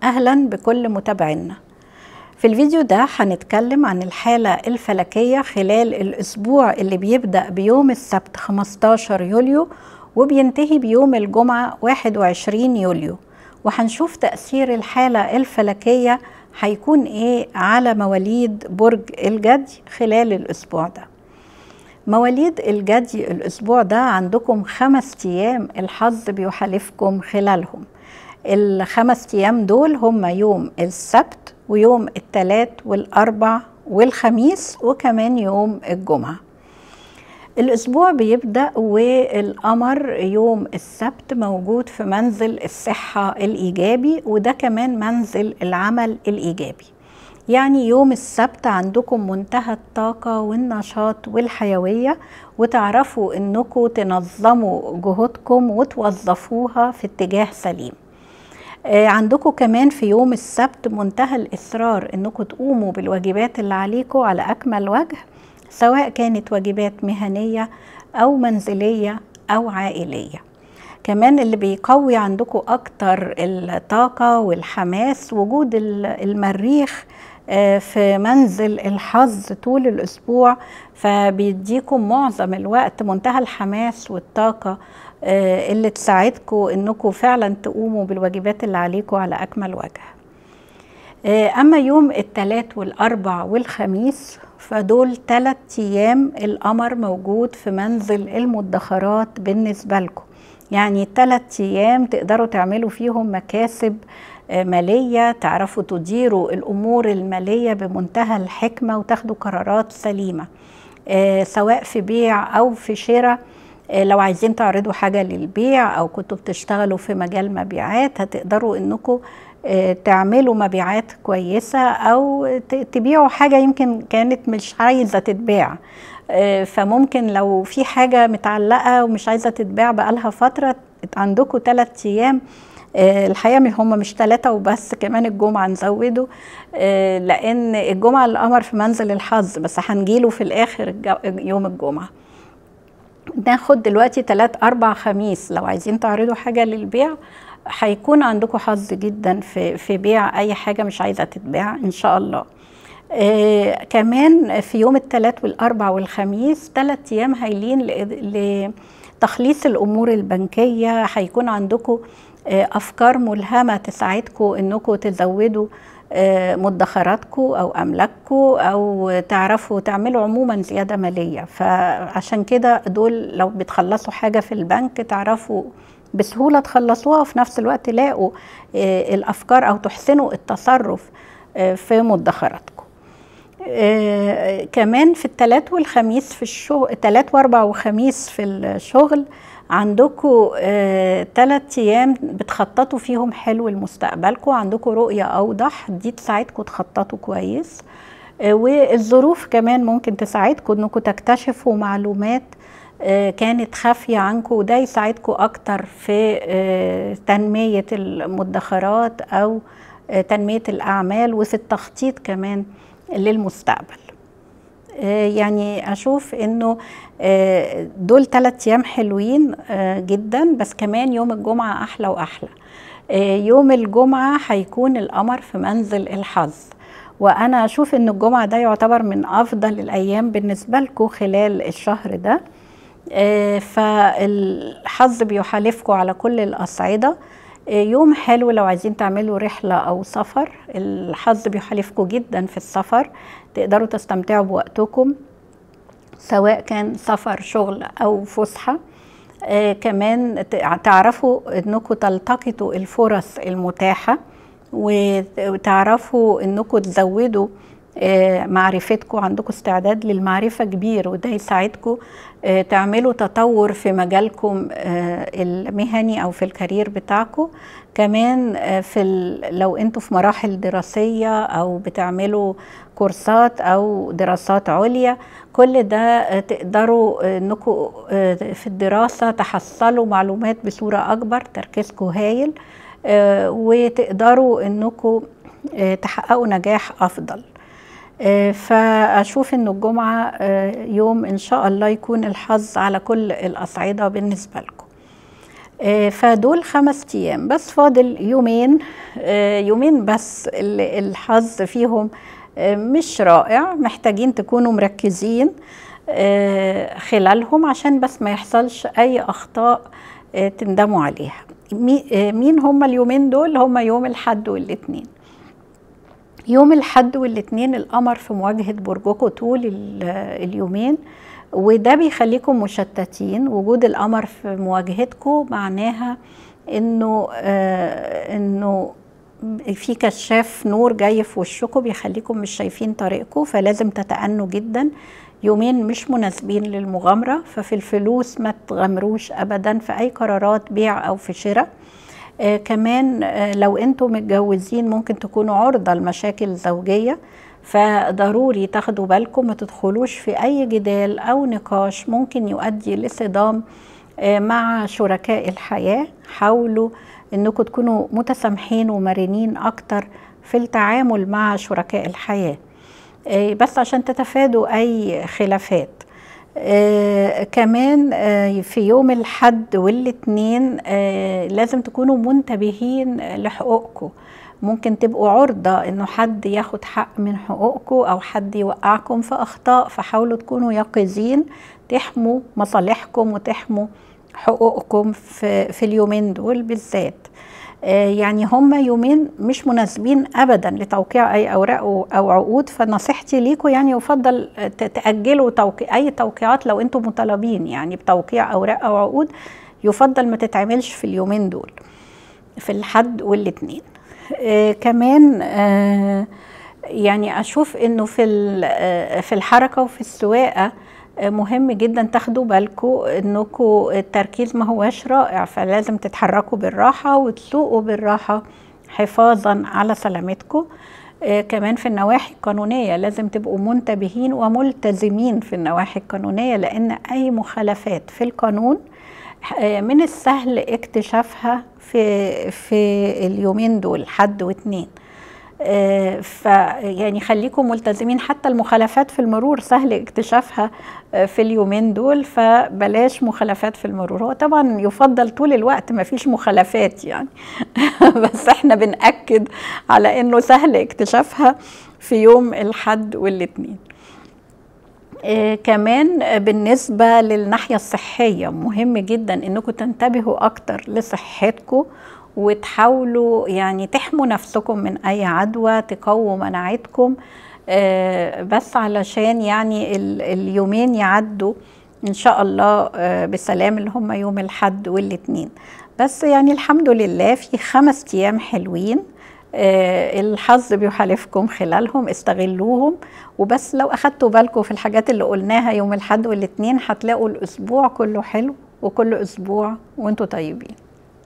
أهلا بكل متابعينا في الفيديو ده هنتكلم عن الحالة الفلكية خلال الأسبوع اللي بيبدأ بيوم السبت 15 يوليو وبينتهي بيوم الجمعة 21 يوليو وهنشوف تأثير الحالة الفلكية هيكون إيه على مواليد برج الجدي خلال الأسبوع ده مواليد الجدي الأسبوع ده عندكم خمس أيام الحظ بيحالفكم خلالهم الخمس أيام دول هم يوم السبت ويوم الثلاث والأربع والخميس وكمان يوم الجمعة الأسبوع بيبدأ والقمر يوم السبت موجود في منزل الصحة الإيجابي وده كمان منزل العمل الإيجابي يعني يوم السبت عندكم منتهى الطاقة والنشاط والحيوية وتعرفوا انكم تنظموا جهودكم وتوظفوها في اتجاه سليم عندكم كمان في يوم السبت منتهى الإصرار انكم تقوموا بالواجبات اللي عليكم على أكمل وجه سواء كانت واجبات مهنية أو منزلية أو عائلية كمان اللي بيقوي عندكم أكتر الطاقة والحماس وجود المريخ في منزل الحظ طول الأسبوع فبيديكم معظم الوقت منتهى الحماس والطاقة اللي تساعدكم انكم فعلا تقوموا بالواجبات اللي عليكم على أكمل وجه أما يوم الثلاث والأربع والخميس فدول ثلاث أيام القمر موجود في منزل المدخرات بالنسبة لكم يعني ثلاث أيام تقدروا تعملوا فيهم مكاسب مالية تعرفوا تديروا الأمور المالية بمنتهى الحكمة وتاخدوا قرارات سليمة سواء في بيع أو في شراء لو عايزين تعرضوا حاجة للبيع أو كنتوا بتشتغلوا في مجال مبيعات هتقدروا إنكم تعملوا مبيعات كويسة أو تبيعوا حاجة يمكن كانت مش عايزة تتباع فممكن لو في حاجة متعلقة ومش عايزة تتباع بقالها فترة عندكم ثلاث أيام الحقيقة هم مش ثلاثة وبس كمان الجمعة نزوده لأن الجمعة القمر في منزل الحظ بس هنجيله في الآخر يوم الجمعة ناخد دلوقتي تلات أربع خميس لو عايزين تعرضوا حاجة للبيع هيكون عندكم حظ جدا في في بيع اي حاجه مش عايزه تتباع ان شاء الله آه كمان في يوم الثلاث والاربع والخميس ثلاث ايام هايلين لتخليص الامور البنكيه هيكون عندكم آه افكار ملهمه تساعدكم انكم تزودوا آه مدخراتكم او املاككم او تعرفوا تعملوا عموما زياده ماليه فعشان كده دول لو بتخلصوا حاجه في البنك تعرفوا بسهوله تخلصوها وفي نفس الوقت تلاقوا الافكار او تحسنوا التصرف في مدخراتكم كمان في الثلاث والخميس في الشغل الثلاث واربع وخميس في الشغل عندكم ثلاث ايام بتخططوا فيهم حلو لمستقبلكم عندكم رؤيه اوضح دي تساعدكم تخططوا كويس والظروف كمان ممكن تساعدكم انكم تكتشفوا معلومات كانت خافية عنكم وده يساعدكم أكتر في تنمية المدخرات أو تنمية الأعمال وفي التخطيط كمان للمستقبل يعني أشوف إنه دول ثلاث أيام حلوين جدا بس كمان يوم الجمعة أحلى وأحلى يوم الجمعة هيكون القمر في منزل الحظ وأنا أشوف إن الجمعة ده يعتبر من أفضل الأيام بالنسبة لكم خلال الشهر ده فالحظ بيحالفكم على كل الأصعدة يوم حلو لو عايزين تعملوا رحلة أو سفر الحظ بيحالفكم جدا في السفر تقدروا تستمتعوا بوقتكم سواء كان سفر شغل أو فسحة آه كمان تعرفوا انكم تلتقطوا الفرص المتاحة وتعرفوا انكم تزودوا معرفتكم عندكم استعداد للمعرفة كبير وده يساعدكم تعملوا تطور في مجالكم المهني أو في الكارير بتاعكم كمان في لو انتوا في مراحل دراسية أو بتعملوا كورسات أو دراسات عليا كل ده تقدروا انكم في الدراسة تحصلوا معلومات بصورة أكبر تركيزكم هايل وتقدروا انكم تحققوا نجاح أفضل فأشوف إن الجمعة يوم إن شاء الله يكون الحظ على كل الأصعدة بالنسبة لكم آه، فدول خمس ايام بس فاضل يومين آه، يومين بس اللي الحظ فيهم آه، مش رائع محتاجين تكونوا مركزين آه، خلالهم عشان بس ما يحصلش اي اخطاء آه، تندموا عليها مي- آه، مين هم اليومين دول هم يوم الحد والاثنين يوم الحد والاثنين القمر في مواجهة برجكم طول ال- اليومين وده بيخليكم مشتتين وجود القمر في مواجهتكم معناها انه آه انه في كشاف نور جاي في وشكم بيخليكم مش شايفين طريقكم فلازم تتأنوا جدا يومين مش مناسبين للمغامرة ففي الفلوس ما تغامروش أبدا في أي قرارات بيع أو في شراء آه كمان آه لو انتم متجوزين ممكن تكونوا عرضة لمشاكل زوجية فضروري تاخدوا بالكم ما تدخلوش في أي جدال أو نقاش ممكن يؤدي لصدام آه مع شركاء الحياة حاولوا انكم تكونوا متسامحين ومرنين اكتر في التعامل مع شركاء الحياة آه بس عشان تتفادوا اي خلافات آه كمان آه في يوم الحد والاثنين آه لازم تكونوا منتبهين لحقوقكم ممكن تبقوا عرضة انه حد ياخد حق من حقوقكم او حد يوقعكم في اخطاء فحاولوا تكونوا يقظين تحموا مصالحكم وتحموا حقوقكم في, في اليومين دول بالذات آه يعني هم يومين مش مناسبين ابدا لتوقيع اي اوراق او عقود فنصيحتي ليكم يعني يفضل تاجلوا توقيع اي توقيعات لو انتم مطالبين يعني بتوقيع اوراق او عقود يفضل ما تتعملش في اليومين دول في الحد والاثنين آه كمان آه يعني اشوف انه في في الحركه وفي السواقه مهم جدا تاخدوا بالكم انكم التركيز ما هواش رائع فلازم تتحركوا بالراحه وتسوقوا بالراحه حفاظا على سلامتكم آه كمان في النواحي القانونيه لازم تبقوا منتبهين وملتزمين في النواحي القانونيه لان اي مخالفات في القانون آه من السهل اكتشافها في في اليومين دول حد واثنين آه فيعني خليكم ملتزمين حتى المخالفات في المرور سهل اكتشافها آه في اليومين دول فبلاش مخالفات في المرور هو طبعا يفضل طول الوقت ما فيش مخالفات يعني بس احنا بنأكد على انه سهل اكتشافها في يوم الحد والاثنين آه كمان بالنسبة للناحية الصحية مهم جدا انكم تنتبهوا اكتر لصحتكم وتحاولوا يعني تحموا نفسكم من اي عدوى تقووا مناعتكم آه بس علشان يعني اليومين يعدوا ان شاء الله آه بسلام اللي هم يوم الحد والاثنين بس يعني الحمد لله في خمس ايام حلوين آه الحظ بيحالفكم خلالهم استغلوهم وبس لو اخدتوا بالكم في الحاجات اللي قلناها يوم الحد والاثنين هتلاقوا الاسبوع كله حلو وكل اسبوع وانتوا طيبين